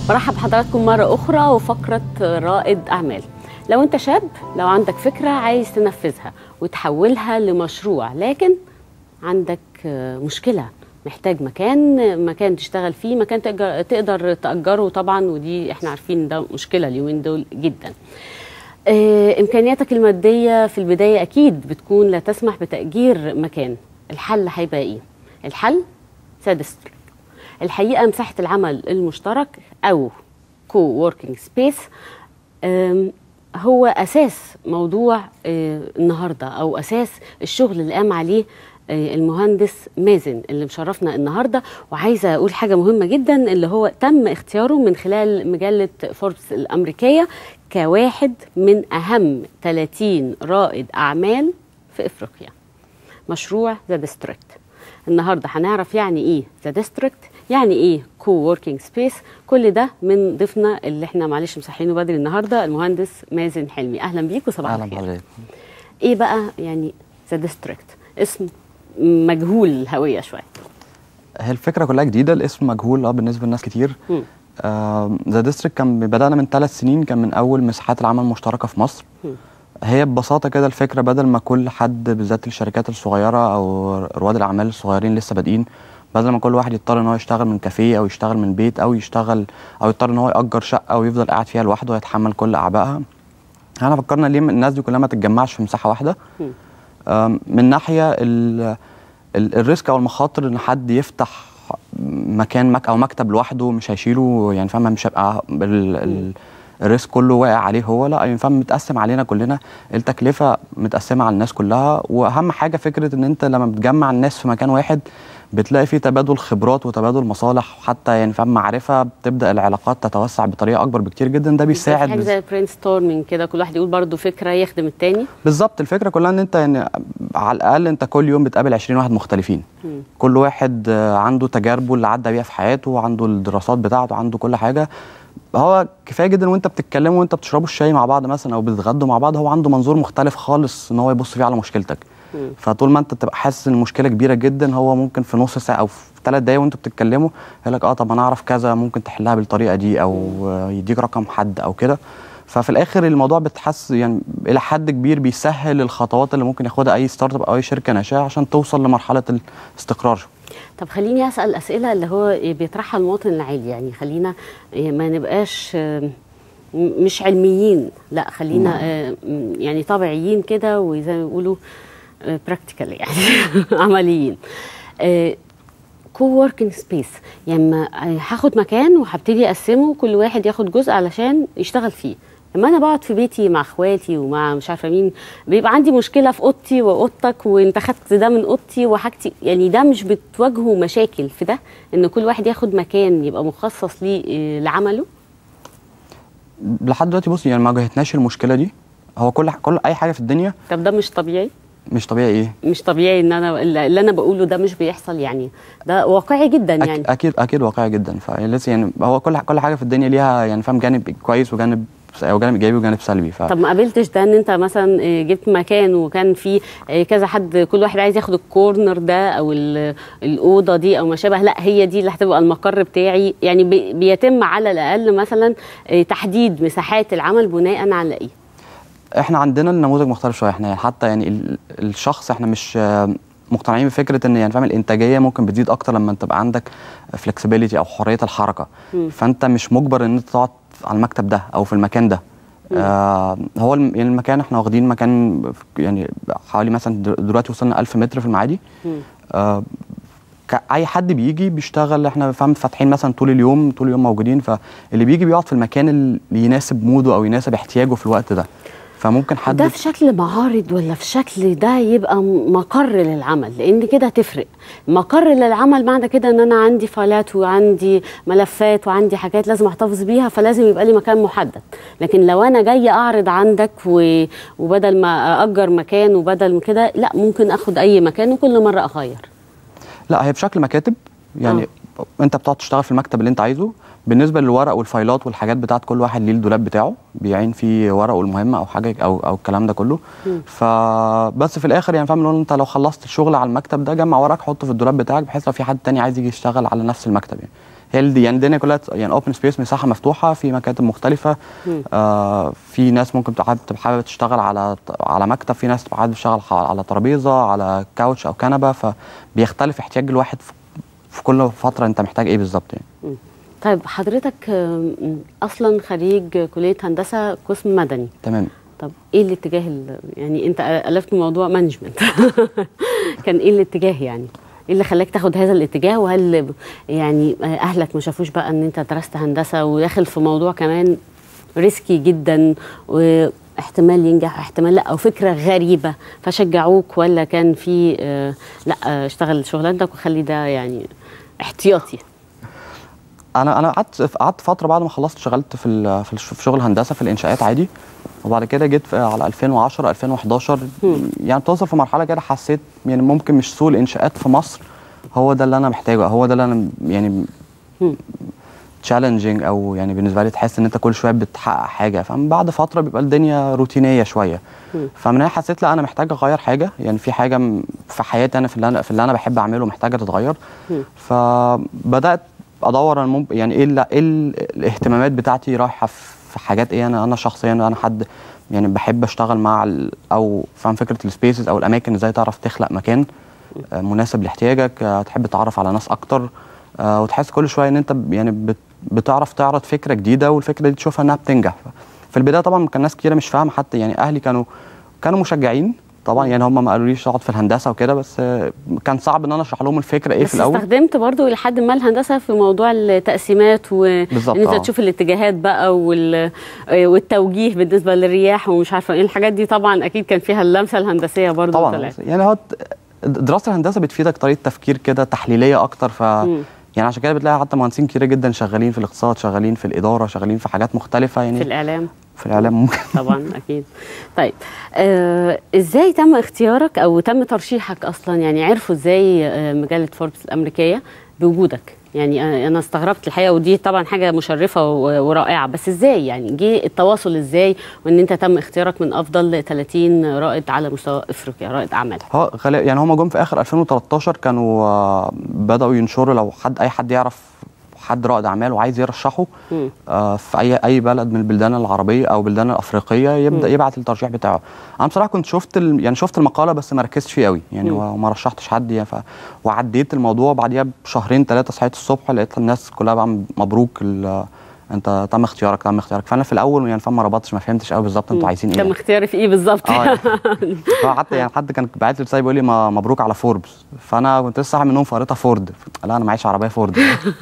برحب بحضراتكم مرة أخرى وفقرة رائد أعمال لو أنت شاب لو عندك فكرة عايز تنفذها وتحولها لمشروع لكن عندك مشكلة محتاج مكان مكان تشتغل فيه مكان تقدر, تقدر تأجره طبعا ودي احنا عارفين ده مشكلة اليومين دول جدا اه إمكانياتك المادية في البداية أكيد بتكون لا تسمح بتأجير مكان الحل هيبقى إيه؟ الحل سادس الحقيقه مساحه العمل المشترك او كو ووركينج سبيس هو اساس موضوع النهارده او اساس الشغل اللي قام عليه المهندس مازن اللي مشرفنا النهارده وعايزه اقول حاجه مهمه جدا اللي هو تم اختياره من خلال مجله فوربس الامريكيه كواحد من اهم 30 رائد اعمال في افريقيا مشروع ذا ديستريكت النهارده هنعرف يعني ايه ذا ديستريكت يعني ايه كو ووركينج سبيس كل ده من ضيفنا اللي احنا معلش مسحينه بدري النهارده المهندس مازن حلمي اهلا بيك وصباح اهلا الخير بحضرتك ايه بقى يعني ذا ديستريكت اسم مجهول الهويه شويه هي الفكره كلها جديده الاسم مجهول اه بالنسبه لناس كتير ذا ديستريكت كان بدانا من ثلاث سنين كان من اول مساحات العمل المشتركه في مصر م. هي ببساطه كده الفكره بدل ما كل حد بالذات الشركات الصغيره او رواد الاعمال الصغيرين لسه بادئين بدل ما كل واحد يضطر ان هو يشتغل من كافيه او يشتغل من بيت او يشتغل او يضطر ان هو ياجر شقه ويفضل قاعد فيها لوحده ويتحمل كل اعبائها احنا فكرنا ليه الناس دي كلها ما تتجمعش في مساحه واحده من ناحيه ال ال الريسك او المخاطر ان حد يفتح مكان مك او مكتب لوحده مش هيشيله يعني فاهم مش هيبقى الريسك كله واقع عليه هو لا يعني فاهم متقسم علينا كلنا التكلفه متقسمه على الناس كلها واهم حاجه فكره ان انت لما بتجمع الناس في مكان واحد بتلاقي في تبادل خبرات وتبادل مصالح وحتى يعني فاهم معرفه بتبدا العلاقات تتوسع بطريقه اكبر بكتير جدا ده بيساعد حاجه زي برين ستورمينج كده كل واحد يقول برضه فكره يخدم التاني بالظبط الفكره كلها ان انت يعني على الاقل انت كل يوم بتقابل 20 واحد مختلفين م. كل واحد عنده تجاربه اللي عدى بيها في حياته وعنده الدراسات بتاعته عنده كل حاجه هو كفايه جدا وانت بتتكلموا وانت بتشربوا الشاي مع بعض مثلا او بتتغدوا مع بعض هو عنده منظور مختلف خالص ان هو يبص فيه على مشكلتك فطول ما انت تبقى حاسس ان المشكله كبيره جدا هو ممكن في نص ساعه او في ثلاث دقايق وانتوا بتتكلموا يقول لك اه طب انا اعرف كذا ممكن تحلها بالطريقه دي او يديك رقم حد او كده ففي الاخر الموضوع بتحس يعني الى حد كبير بيسهل الخطوات اللي ممكن ياخدها اي ستارت اب او اي شركه ناشئه عشان توصل لمرحله الاستقرار طب خليني اسال الاسئله اللي هو بيطرحها المواطن العادي يعني خلينا ما نبقاش مش علميين لا خلينا يعني طبيعيين كده وزي ما بيقولوا براكتيكال يعني عمليين كو وركينج سبيس يعني هاخد مكان وهبتدي اقسمه كل واحد ياخد جزء علشان يشتغل فيه لما انا بقعد في بيتي مع اخواتي ومع مش عارفه مين بيبقى عندي مشكله في اوضتي واوضتك وانت خدت ده من اوضتي وحاجتي يعني ده مش بتواجهوا مشاكل في ده ان كل واحد ياخد مكان يبقى مخصص ليه لعمله لحد دلوقتي بصي يعني ما واجهتناش المشكله دي هو كل كل اي حاجه في الدنيا طب ده مش طبيعي مش طبيعي ايه مش طبيعي ان انا اللي انا بقوله ده مش بيحصل يعني ده واقعي جدا يعني أك اكيد اكيد واقعي جدا فلسه يعني هو كل كل حاجه في الدنيا ليها يعني فاهم جانب كويس وجانب او جانب ايجابي وجانب سلبي ف... طب ما قابلتش ده ان انت مثلا جبت مكان وكان في كذا حد كل واحد عايز ياخد الكورنر ده او الاوضه دي او ما شابه لا هي دي اللي هتبقى المقر بتاعي يعني بيتم على الاقل مثلا تحديد مساحات العمل بناء على ايه احنا عندنا النموذج مختلف شويه احنا حتى يعني الشخص احنا مش مقتنعين بفكره ان يعني فاهم الانتاجيه ممكن بتزيد اكتر لما تبقى عندك فلكسبيليتي او حريه الحركه م. فانت مش مجبر ان انت تقعد على المكتب ده او في المكان ده آه هو يعني المكان احنا واخدين مكان يعني حوالي مثلا دلوقتي وصلنا 1000 متر في المعادي آه اي حد بيجي بيشتغل احنا فاهم فاتحين مثلا طول اليوم طول اليوم موجودين فاللي بيجي بيقعد في المكان اللي يناسب موده او يناسب احتياجه في الوقت ده فممكن حد ده في شكل معارض ولا في شكل ده يبقى مقر للعمل لان كده هتفرق مقر للعمل معنى كده ان انا عندي فايلات وعندي ملفات وعندي حاجات لازم احتفظ بيها فلازم يبقى لي مكان محدد لكن لو انا جايه اعرض عندك و... وبدل ما اجر مكان وبدل من كده لا ممكن اخد اي مكان وكل مره اغير لا هي بشكل مكاتب يعني آه. انت بتقعد تشتغل في المكتب اللي انت عايزه بالنسبه للورق والفايلات والحاجات بتاعت كل واحد ليه الدولاب بتاعه بيعين فيه ورقه المهمه او حاجه او او الكلام ده كله فبس في الاخر يعني فاهم انت لو خلصت الشغل على المكتب ده جمع ورقك حطه في الدولاب بتاعك بحيث لو في حد تاني عايز يجي يشتغل على نفس المكتب يعني هي الد- يعني الدنيا كلها ت- يعني اوبن سبيس مساحه مفتوحه في مكاتب مختلفه مم. آه في ناس ممكن تبقى حابب- تبقى حابه تشتغل على على مكتب في ناس تبقى حابه تشتغل ح- على ترابيزه على كاوتش او كنبه فبيختلف احتياج الواحد في- في كل فتره انت محتاج ايه بالظبط يعني طيب حضرتك آم، اصلا خريج كليه هندسه قسم مدني تمام طب ايه الاتجاه ال- يعني انت الفت موضوع مانجمنت كان ايه الاتجاه يعني ايه اللي خلاك تاخد هذا الاتجاه وهل يعني اهلك ما شافوش بقى ان انت درست هندسه وداخل في موضوع كمان ريسكي جدا واحتمال ينجح احتمال لا او فكره غريبه فشجعوك ولا كان في آه، لا آه، اشتغل شغلانتك وخلي ده يعني احتياطي انا انا قعدت قعدت فتره بعد ما خلصت اشتغلت في ال- في الش- في شغل هندسه في الانشاءات عادي وبعد كده جيت في- على 2010 2011 يعني توصل في مرحله كده حسيت يعني ممكن مش سوق الانشاءات في مصر هو ده اللي انا محتاجه هو ده اللي انا يعني مم. تشالنجينج او يعني بالنسبه لي تحس ان انت كل شويه بتحقق حاجه فمن بعد فتره بيبقى الدنيا روتينيه شويه مم. فمن هنا حسيت لا انا محتاج اغير حاجه يعني في حاجه م- في حياتي انا في اللي انا في اللي انا بحب اعمله محتاجه تتغير مم. فبدات ادور انا ممكن يعني ايه ال- ايه ال- الاهتمامات بتاعتي رايحه في في حاجات ايه انا انا شخصيا انا حد يعني بحب اشتغل مع ال- او فاهم فكره السبيسز او الاماكن ازاي تعرف تخلق مكان آه، مناسب لاحتياجك آه، تحب تتعرف على ناس اكتر آه، وتحس كل شويه ان انت ب- يعني بت- بتعرف تعرض فكره جديده والفكره دي تشوفها انها بتنجح في البدايه طبعا كان ناس كتيره مش فاهمه حتى يعني اهلي كانوا كانوا مشجعين طبعا يعني هم ما قالوليش اقعد في الهندسه وكده بس آه، كان صعب ان انا اشرح لهم الفكره ايه بس في الاول استخدمت برضو لحد ما الهندسه في موضوع التقسيمات وان بالظبط، انت آه. تشوف الاتجاهات بقى وال... والتوجيه بالنسبه للرياح ومش عارفه ايه الحاجات دي طبعا اكيد كان فيها اللمسه الهندسيه برضو طبعا طلعت. يعني هو ت- دراسه الهندسه بتفيدك طريقه تفكير كده تحليليه اكتر ف مم. يعني عشان كده بتلاقي حتى مهندسين كتير جدا شغالين في الاقتصاد شغالين في الاداره شغالين في حاجات مختلفه يعني في الاعلام في الاعلام ممكن طبعا اكيد طيب آه ازاي تم اختيارك او تم ترشيحك اصلا يعني عرفوا ازاي آه مجله فوربس الامريكيه بوجودك يعني آه انا استغربت الحقيقه ودي طبعا حاجه مشرفه و- ورائعه بس ازاي يعني جه التواصل ازاي وان انت تم اختيارك من افضل 30 رائد على مستوى افريقيا رائد اعمال هو غالبا يعني هم جم في اخر 2013 كانوا آه، بداوا ينشروا لو حد اي حد يعرف حد رائد اعمال وعايز يرشحه مم. آه، في اي اي بلد من البلدان العربيه او البلدان الافريقيه يبدا يبعت الترشيح بتاعه انا بصراحه كنت شفت ال... يعني شفت المقاله بس ما ركزتش فيه قوي يعني مم. وما رشحتش حد يعني ف... وعديت الموضوع بعديها بشهرين ثلاثه صحيت الصبح لقيت الناس كلها بقى مبروك ال... انت تم اختيارك تم اختيارك فانا في الاول يعني فاهم ما ربطتش ما فهمتش قوي بالظبط انتوا عايزين ايه تم اختياري في ايه بالظبط اه يعني هو حتى يعني حد كان باعت لي رساله بيقول لي ما- مبروك على فوربس فانا كنت لسه صاحي من النوم فقريتها فورد لا انا معيش عربيه فورد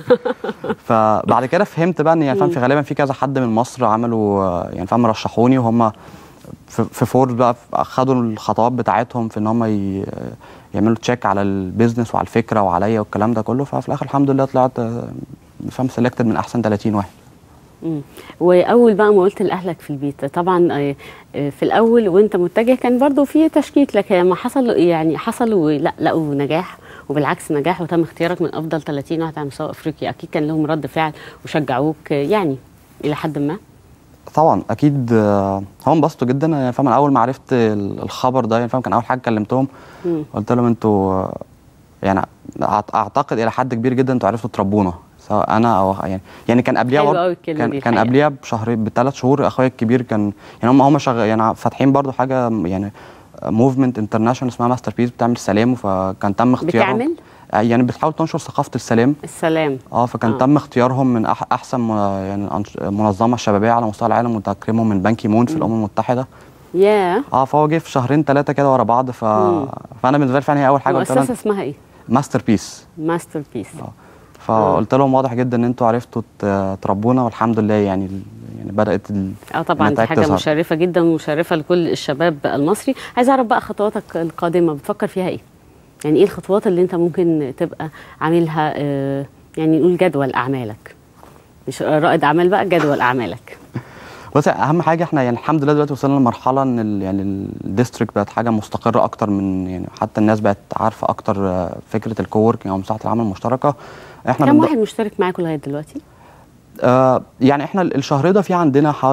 فبعد كده فهمت بقى ان يعني فاهم في غالبا في كذا حد من مصر عملوا آه، يعني فاهم رشحوني وهم في في فورد بقى خدوا الخطوات بتاعتهم في ان هم ي- يعملوا تشيك على البيزنس وعلى الفكره وعليا والكلام ده كله ففي الاخر الحمد لله طلعت آه، فاهم سيلكتد من احسن 30 واحد مم. واول بقى ما قلت لاهلك في البيت طبعا آه، آه، في الاول وانت متجه كان برضو في تشكيك لك لما حصل يعني حصل ولا لقوا نجاح وبالعكس نجاح وتم اختيارك من افضل 30 واحد على مستوى افريقيا اكيد كان لهم رد فعل وشجعوك آه، يعني الى حد ما طبعا اكيد آه، هم انبسطوا جدا يعني فاهم أنا اول ما عرفت ال- الخبر ده يعني فاهم كان اول حاجه كلمتهم مم. قلت لهم انتوا آه، يعني أعت- اعتقد الى حد كبير جدا انتوا عرفتوا تربونا سواء انا او يعني يعني كان قبليها حلوة برضه- أوي الكلمة كان دي كان الحقيقة. قبليها بشهرين بثلاث شهور اخويا الكبير كان يعني هم هم شغ... يعني فاتحين برضو حاجه يعني موفمنت انترناشونال اسمها ماستر بيس بتعمل السلام فكان تم اختيارهم بتعمل آه، يعني بتحاول تنشر ثقافه السلام السلام اه فكان آه. آه. تم اختيارهم من أح احسن م- يعني أنش- منظمه شبابيه على مستوى العالم وتكريمهم من بان كي مون في الامم المتحده يا اه فهو جه في شهرين ثلاثه كده ورا بعض ف... مم. فانا بالنسبه لي فعلا هي اول حاجه قلت مؤسسه لهم اسمها ايه ماستر بيس ماستر بيس فقلت لهم واضح جدا ان انتوا عرفتوا ت- تربونا والحمد لله يعني ال- يعني بدات ال... اه طبعا دي النتائج حاجه تظهر. مشرفه جدا ومشرفه لكل الشباب المصري عايز اعرف بقى خطواتك القادمه بتفكر فيها ايه يعني ايه الخطوات اللي انت ممكن تبقى عاملها آه، يعني نقول جدول اعمالك مش رائد اعمال بقى جدول اعمالك بس اهم حاجه احنا يعني الحمد لله دلوقتي وصلنا لمرحله ان ال... يعني الديستريكت بقت حاجه مستقره اكتر من يعني حتى الناس بقت عارفه اكتر آه، فكره الكووركينج او مساحه العمل المشتركه احنا كم بنض- واحد مشترك معاكم لغايه دلوقتي آه يعني احنا الشهر ده في عندنا حوالي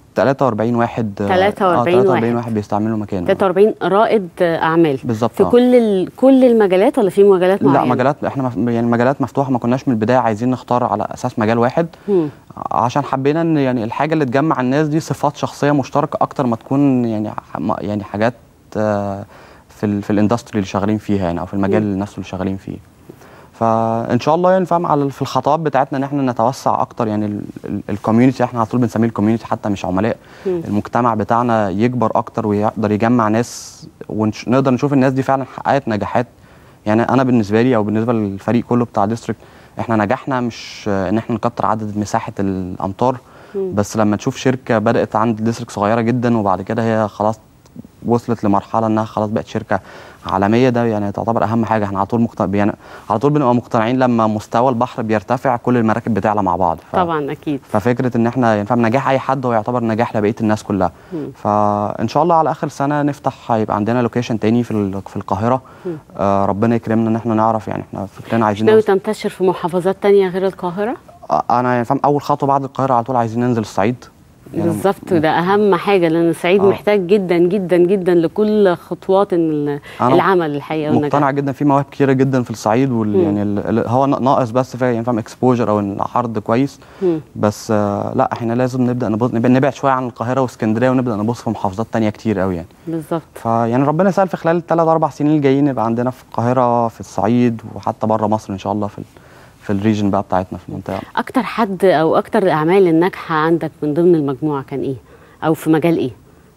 43 واحد 43 43 واحد. واحد بيستعملوا مكانه 43 رائد اعمال بالظبط في آه. كل ال... كل المجالات ولا في مجالات لا معينه مجالات احنا مف... يعني مجالات مفتوحه ما كناش من البدايه عايزين نختار على اساس مجال واحد مم. عشان حبينا ان يعني الحاجه اللي تجمع الناس دي صفات شخصيه مشتركه اكتر ما تكون يعني ح- ما- يعني حاجات آه، في ال... في الاندستري اللي شغالين فيها يعني او في المجال نفسه اللي شغالين فيه فان شاء الله يعني فاهم على في الخطوات بتاعتنا ان احنا نتوسع اكتر يعني الكوميونتي احنا على طول بنسميه الكوميونتي حتى مش عملاء مم. المجتمع بتاعنا يكبر اكتر ويقدر يجمع ناس ونقدر نشوف الناس دي فعلا حققت نجاحات يعني انا بالنسبه لي او بالنسبه للفريق كله بتاع ديستريكت احنا نجحنا مش ان احنا نكتر عدد مساحه الامطار مم. بس لما تشوف شركه بدات عند ديستريكت صغيره جدا وبعد كده هي خلاص وصلت لمرحله انها خلاص بقت شركه عالميه ده يعني تعتبر اهم حاجه احنا على طول مقتنع يعني على طول بنبقى مقتنعين لما مستوى البحر بيرتفع كل المراكب بتعلى مع بعض ف... طبعا اكيد ففكره ان احنا يعني فاهم نجاح اي حد هو يعتبر نجاح لبقيه الناس كلها مم. فان شاء الله على اخر سنه نفتح هيبقى عندنا لوكيشن تاني في ال- في القاهره مم. آه ربنا يكرمنا ان احنا نعرف يعني احنا فكرنا عايزين ناوي نوصل- تنتشر في محافظات تانية غير القاهره آه، انا يعني فاهم اول خطوه بعد القاهره على طول عايزين ننزل الصعيد يعني بالظبط ده اهم حاجه لان الصعيد آه. محتاج جدا جدا جدا لكل خطوات ال- أنا العمل الحقيقه والنجاح مقتنع جدا في مواهب كتيره جدا في الصعيد وال مم. يعني ال- ال- هو ناقص بس في يعني فاهم اكسبوجر او العرض كويس مم. بس آه لا احنا لازم نبدا نبص نبقى نبعد شويه عن القاهره واسكندريه ونبدا نبص في محافظات تانية كتير قوي يعني بالظبط فيعني ربنا يسهل في خلال الثلاث اربع سنين الجايين يبقى عندنا في القاهره في الصعيد وحتى بره مصر ان شاء الله في ال في الريجن بقى بتاعتنا في المنطقه اكتر حد او اكتر الاعمال الناجحه عندك من ضمن المجموعه كان ايه او في مجال ايه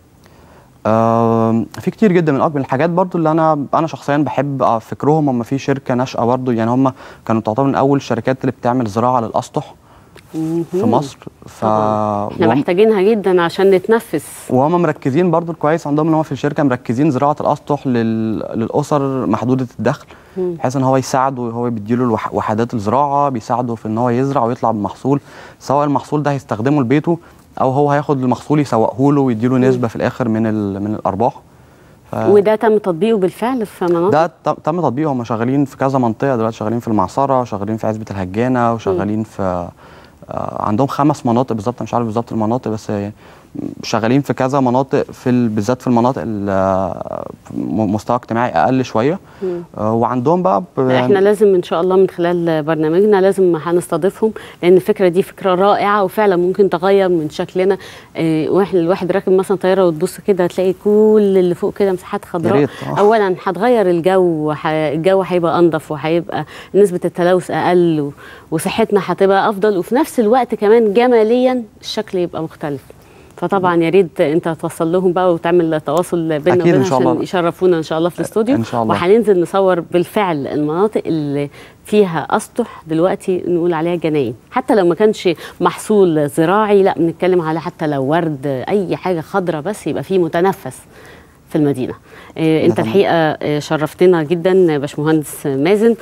آم، في كتير جدا من اكبر الحاجات برضو اللي انا انا شخصيا بحب آه، فكرهم هم في شركه ناشئه برضو يعني هم كانوا تعتبر من اول الشركات اللي بتعمل زراعه للاسطح في مهم. مصر ف طبعاً. احنا وهم- محتاجينها جدا عشان نتنفس وهم مركزين برضو كويس عندهم ان هو في الشركه مركزين زراعه الاسطح لل... للاسر محدوده الدخل مم. بحيث ان هو يساعده هو بيديله الوح... وحدات الزراعه بيساعده في ان هو يزرع ويطلع بمحصول سواء المحصول ده هيستخدمه لبيته او هو هياخد المحصول يسوقه له ويديله نسبه في الاخر من ال... من الارباح ف... وده تم تطبيقه بالفعل في مناطق ده ت- تم تطبيقه هم شغالين في كذا منطقه دلوقتي شغالين في المعصره شغالين في عزبه الهجانه وشغالين في آه، عندهم خمس مناطق بالظبط مش عارف بالظبط المناطق بس يعني شغالين في كذا مناطق في ال- بالذات في المناطق ال- آه، م- مستوى اجتماعي اقل شويه مم. آه، وعندهم بقى ب- احنا لازم ان شاء الله من خلال برنامجنا لازم هنستضيفهم لان الفكره دي فكره رائعه وفعلا ممكن تغير من شكلنا اه واحنا الواحد راكب مثلا طياره وتبص كده تلاقي كل اللي فوق كده مساحات يا خضراء ريت آه. اولا هتغير الجو وح- الجو هيبقى انضف وهيبقى نسبه التلوث اقل و- وصحتنا هتبقى افضل وفي نفس الوقت كمان جماليا الشكل يبقى مختلف فطبعا يا ريت انت توصل لهم بقى وتعمل تواصل بيننا أكيد إن وبينهم شاء عشان الله. يشرفونا ان شاء الله في الاستوديو إن شاء الله. وهننزل نصور بالفعل المناطق اللي فيها اسطح دلوقتي نقول عليها جناين حتى لو ما كانش محصول زراعي لا بنتكلم على حتى لو ورد اي حاجه خضراء بس يبقى فيه متنفس في المدينه إيه انت طبعاً. الحقيقه آه، شرفتنا جدا باشمهندس مازن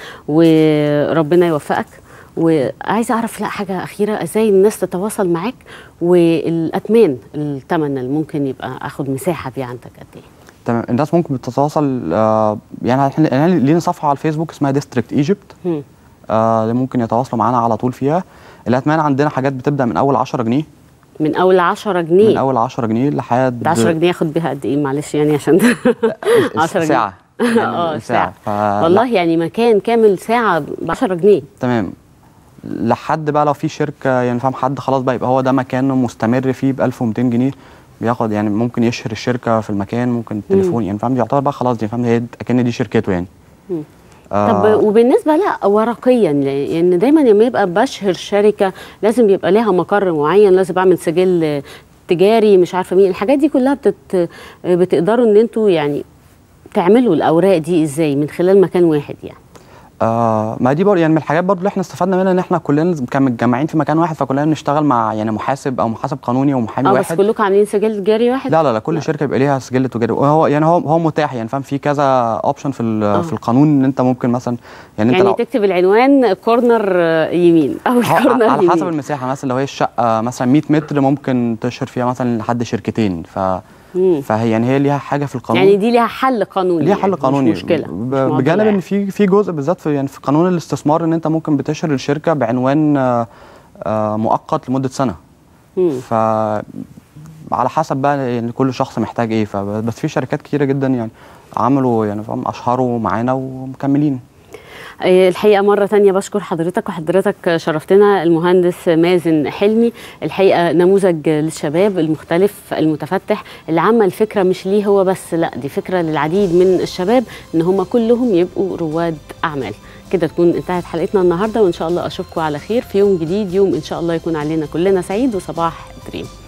وربنا يوفقك وعايزه اعرف لا حاجه اخيره ازاي الناس تتواصل معاك والاثمان الثمن اللي ممكن يبقى اخد مساحه دي عندك قد ايه تمام الناس ممكن بتتواصل آه، يعني احنا يعني لينا صفحه على الفيسبوك اسمها ديستريكت ايجيبت هم. آه اللي ممكن يتواصلوا معانا على طول فيها الاتمان عندنا حاجات بتبدا من اول 10 جنيه من اول 10 جنيه من اول 10 جنيه لحد ده 10 جنيه ياخد بيها قد ايه معلش يعني عشان 10 جنيه ساعه اه ساعة ف... والله يعني مكان كامل ساعة ب 10 جنيه تمام لحد بقى لو في شركه يعني فاهم حد خلاص بقى يبقى هو ده مكانه مستمر فيه ب 1200 جنيه بياخد يعني ممكن يشهر الشركه في المكان ممكن التليفون يعني فاهم يعتبر بقى خلاص دي فاهم هي اكن دي شركته يعني مم. آه طب وبالنسبة لا ورقيا لأن دايما لما يبقى بشهر شركة لازم يبقى لها مقر معين لازم أعمل سجل تجاري مش عارفة مين الحاجات دي كلها بتت... بتقدروا إن أنتوا يعني تعملوا الأوراق دي إزاي من خلال مكان واحد يعني آه ما دي برضه يعني من الحاجات برضه اللي احنا استفدنا منها ان احنا كلنا كنا متجمعين في مكان واحد فكلنا بنشتغل مع يعني محاسب او محاسب قانوني ومحامي اه بس واحد كلكم عاملين سجل تجاري واحد لا لا لا كل شركه بيبقى ليها سجل تجاري وهو يعني هو هو متاح يعني فاهم في كذا اوبشن في ال- آه. في القانون ان انت ممكن مثلا يعني انت يعني لو تكتب العنوان كورنر آه، يمين أو هو كورنر على يمين حسب المساحه مثلا لو هي الشقه مثلا 100 متر ممكن تشهر فيها مثلا لحد شركتين ف مم. فهي يعني هي ليها حاجه في القانون يعني دي ليها حل قانوني ليها يعني حل قانوني مش مشكله ب- مش معضلة بجانب يعني. ان في في جزء بالذات في يعني في قانون الاستثمار ان انت ممكن بتشهر الشركه بعنوان آه، آه، مؤقت لمده سنه مم. ف على حسب بقى يعني كل شخص محتاج ايه فبس في شركات كتيره جدا يعني عملوا يعني فاهم اشهروا معانا ومكملين آه، الحقيقة مرة تانية بشكر حضرتك وحضرتك شرفتنا المهندس مازن حلمي الحقيقة نموذج للشباب المختلف المتفتح اللي عمل فكرة مش ليه هو بس لا دي فكرة للعديد من الشباب ان هم كلهم يبقوا رواد أعمال كده تكون انتهت حلقتنا النهاردة وإن شاء الله أشوفكم على خير في يوم جديد يوم إن شاء الله يكون علينا كلنا سعيد وصباح دريم